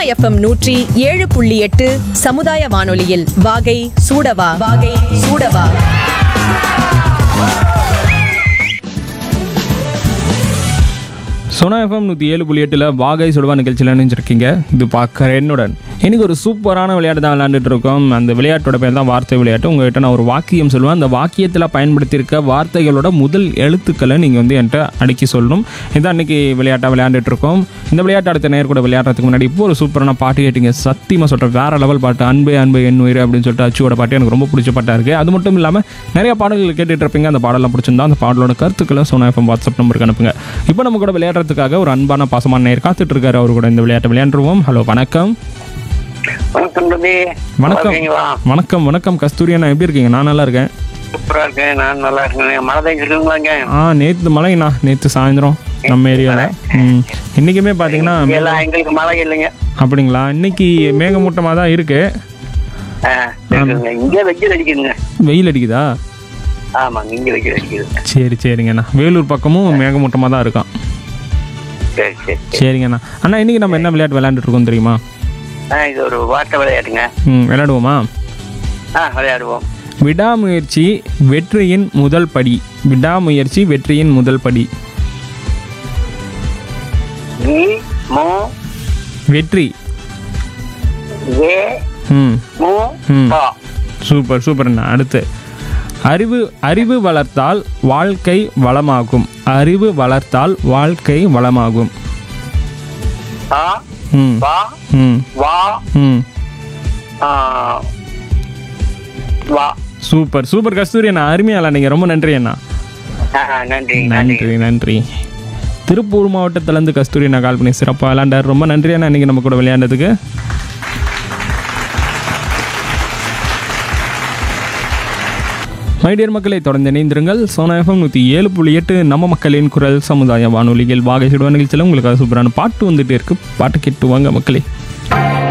FM நூற்றி ஏழு புள்ளி எட்டு சமுதாய வானொலியில் வாகை சூடவா வாகை சூடவா சோனா எஃப்எம் நூற்றி ஏழு புள்ளி எட்டில் வாகை சுடுவா நிகழ்ச்சியில் நினைச்சிருக்கீங்க இது பார்க்குற என்னுடன் இன்னைக்கு ஒரு சூப்பரான விளையாட்டு தான் விளையாண்டுட்டு இருக்கோம் அந்த விளையாட்டோட பேர் தான் வார்த்தை விளையாட்டு உங்கள்கிட்ட நான் ஒரு வாக்கியம் சொல்லுவேன் அந்த வாக்கியத்தில் பயன்படுத்தியிருக்க வார்த்தைகளோட முதல் எழுத்துக்களை நீங்கள் வந்து என்கிட்ட அடுக்கி சொல்லணும் இதான் அன்னைக்கு விளையாட்டாக விளையாண்டுட்டு இருக்கோம் இந்த விளையாட்டு அடுத்த நேர் கூட விளையாடுறதுக்கு முன்னாடி இப்போ ஒரு சூப்பரான பாட்டு கேட்டீங்க சத்தியமாக சொல்கிறேன் வேற லெவல் பாட்டு அன்பு அன்பு என் உயிர் அப்படின்னு சொல்லிட்டு அச்சுவோட பாட்டு எனக்கு ரொம்ப பிடிச்ச பாட்டாக இருக்குது அது மட்டும் இல்லாமல் நிறைய பாடல்கள் கேட்டுட்டு இருப்பீங்க அந்த பாடலாம் பிடிச்சிருந்தா அந்த பாடலோட கருத்துக்களை சோனா எஃப்எம் வாட்ஸ்அப் நம்பருக்கு அனுப்புங்க இப்போ நம்ம கூட விளையாடுறதுக்காக ஒரு அன்பான பாசமான நேர் காத்துட்டு இருக்காரு அவர் கூட இந்த விளையாட்டை விளையாண்டுருவோம் ஹலோ வணக்கம் வணக்கம் தம்பி வணக்கம் இருக்கீங்களா வணக்கம் வணக்கம் கஸ்தூரி அண்ணா எப்படி இருக்கீங்க நான் நல்லா இருக்கேன் சூப்பரா இருக்கேன் நான் நல்லா இருக்கேன் மழை பெஞ்சிருக்குங்களாங்க ஆ நேற்று மழைண்ணா நேற்று சாயந்தரம் நம்ம ஏரியாவில் ம் இன்றைக்குமே பார்த்தீங்கன்னா எல்லாம் எங்களுக்கு மழை இல்லைங்க அப்படிங்களா இன்னைக்கு மேகமூட்டமாக தான் இருக்கு ஆ, இருக்குங்க. இங்க வெயில் அடிக்குதுங்க வெயில் அடிக்குதா ஆமாங்க இங்க வெயில் அடிக்குதுங்க சரி சரிங்கண்ணா வேலூர் பக்கமும் மேகமூட்டமாக தான் இருக்கான் சரி சரி சரிங்கண்ணா அண்ணா இன்னைக்கு நம்ம என்ன விளையாட்டு விளையாண்டுட்டு இருக்கோம் தெரியுமா ஆ இது ஒரு வார்த்தை விளையாட்டுங்க ம் விளையாடுவோமா ஆ விளையாடுவோம் விடாமுயற்சி வெற்றியின் முதல் படி விடாமுயற்சி வெற்றியின் முதல் படி வி மு வெற்றி ஏ ம் மு ம். பா சூப்பர் சூப்பர்ண்ணா அடுத்து அறிவு அறிவு வளர்த்தால் வாழ்க்கை வளமாகும் அறிவு வளர்த்தால் வாழ்க்கை வளமாகும் ஆ ம் வா ம் வா ம் ஆ, வா சூப்பர் சூப்பர் கஸ்தூரி அண்ணா அருமையால நீங்கள் ரொம்ப நன்றி அண்ணா ஆ, நன்றி நன்றி நன்றி நன்றி திருப்பூர் மாவட்டத்திலேருந்து கஸ்தூரி அண்ணா கால் பண்ணி சிறப்பாக விளையாண்டார் ரொம்ப நன்றி அண்ணா இன்னைக்கு நம்ம கூட விளையாண்டதுக்கு மைடியர் மக்களை தொடர்ந்து இணைந்திருங்கள் சோனா எஃப்எம் நூற்றி ஏழு புள்ளி எட்டு நம்ம மக்களின் குரல் சமுதாய வானொலிகள் வாகை சிடுவ நிகழ்ச்சியில் உங்களுக்கு சூப்பரான பாட்டு வந்துட்டே இருக்கு பாட்டு கேட்டு வாங்க மக்களே